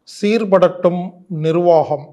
சீர்படட்டும் நிர்வாகம்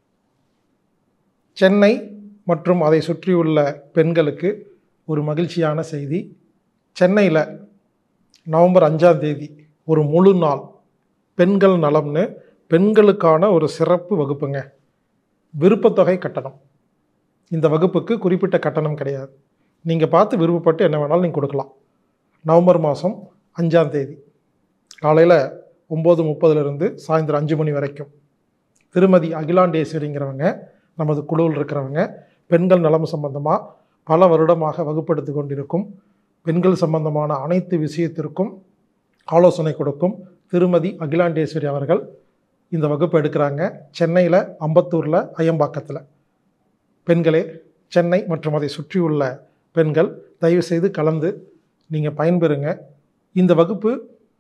சென்னை மற்றும் அதை சுற்றியுள்ள பெண்களுக்கு ஒரு மகிழ்ச்சியான செய்தி சென்னையில் நவம்பர் அஞ்சாம் தேதி ஒரு முழு நாள் பெண்கள் நலம்னு பெண்களுக்கான ஒரு சிறப்பு வகுப்புங்க விருப்பத்தொகை கட்டணம் இந்த வகுப்புக்கு குறிப்பிட்ட கட்டணம் கிடையாது நீங்கள் பார்த்து விருப்பப்பட்டு என்ன வேணாலும் நீங்கள் கொடுக்கலாம் நவம்பர் மாதம் அஞ்சாம் தேதி காலையில் ஒம்பது முப்பதுலேருந்து சாயந்தரம் அஞ்சு மணி வரைக்கும் திருமதி அகிலாண்டேஸ்வரிங்கிறவங்க நமது குழுவில் இருக்கிறவங்க பெண்கள் நலம் சம்பந்தமாக பல வருடமாக வகுப்படுத்தி கொண்டிருக்கும் பெண்கள் சம்பந்தமான அனைத்து விஷயத்திற்கும் ஆலோசனை கொடுக்கும் திருமதி அகிலாண்டேஸ்வரி அவர்கள் இந்த வகுப்பு எடுக்கிறாங்க சென்னையில் அம்பத்தூரில் அயம்பாக்கத்தில் பெண்களே சென்னை மற்றும் அதை சுற்றியுள்ள பெண்கள் தயவுசெய்து கலந்து நீங்கள் பயன்பெறுங்க இந்த வகுப்பு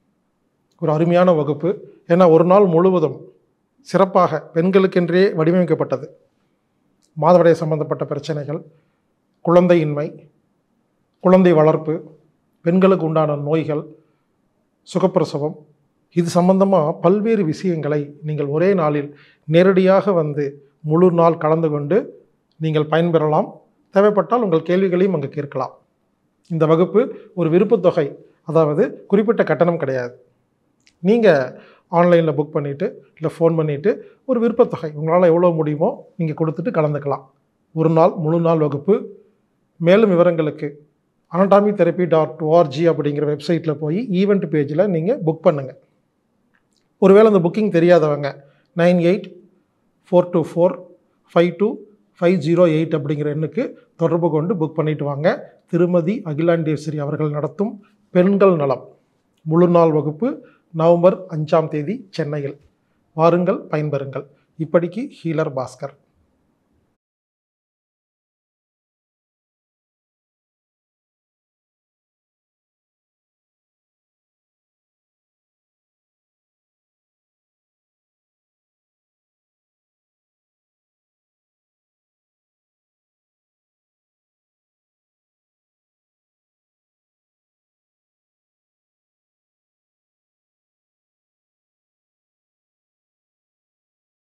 ஒரு அருமையான வகுப்பு ஏன்னா ஒரு நாள் முழுவதும் சிறப்பாக பெண்களுக்கென்றே வடிவமைக்கப்பட்டது மாதவிடாய் சம்பந்தப்பட்ட பிரச்சனைகள் குழந்தையின்மை குழந்தை வளர்ப்பு பெண்களுக்கு உண்டான நோய்கள் சுகப்பிரசவம் இது சம்பந்தமாக பல்வேறு விஷயங்களை நீங்கள் ஒரே நாளில் நேரடியாக வந்து முழு நாள் கலந்து கொண்டு நீங்கள் பயன்பெறலாம் தேவைப்பட்டால் உங்கள் கேள்விகளையும் அங்கே கேட்கலாம் இந்த வகுப்பு ஒரு விருப்பத்தொகை அதாவது குறிப்பிட்ட கட்டணம் கிடையாது நீங்கள் ஆன்லைனில் புக் பண்ணிவிட்டு இல்லை ஃபோன் பண்ணிவிட்டு ஒரு விருப்பத்தொகை உங்களால் எவ்வளோ முடியுமோ நீங்கள் கொடுத்துட்டு கலந்துக்கலாம் ஒரு நாள் முழு நாள் வகுப்பு மேலும் விவரங்களுக்கு அனடாமி தெரப்பி டாட் ஓஆர்ஜி அப்படிங்கிற வெப்சைட்டில் போய் ஈவெண்ட் பேஜில் நீங்கள் புக் பண்ணுங்கள் ஒருவேளை அந்த புக்கிங் தெரியாதவங்க nine eight four two four five two five zero eight அப்படிங்கிற எண்ணுக்கு தொடர்பு கொண்டு புக் பண்ணிட்டு வாங்க திருமதி அகிலாண்டேஸ்வரி அவர்கள் நடத்தும் பெண்கள் நலம் முழு நாள் வகுப்பு நவம்பர் அஞ்சாம் தேதி சென்னையில் வாருங்கள் பயன்பெறுங்கள் இப்படிக்கு ஹீலர் பாஸ்கர்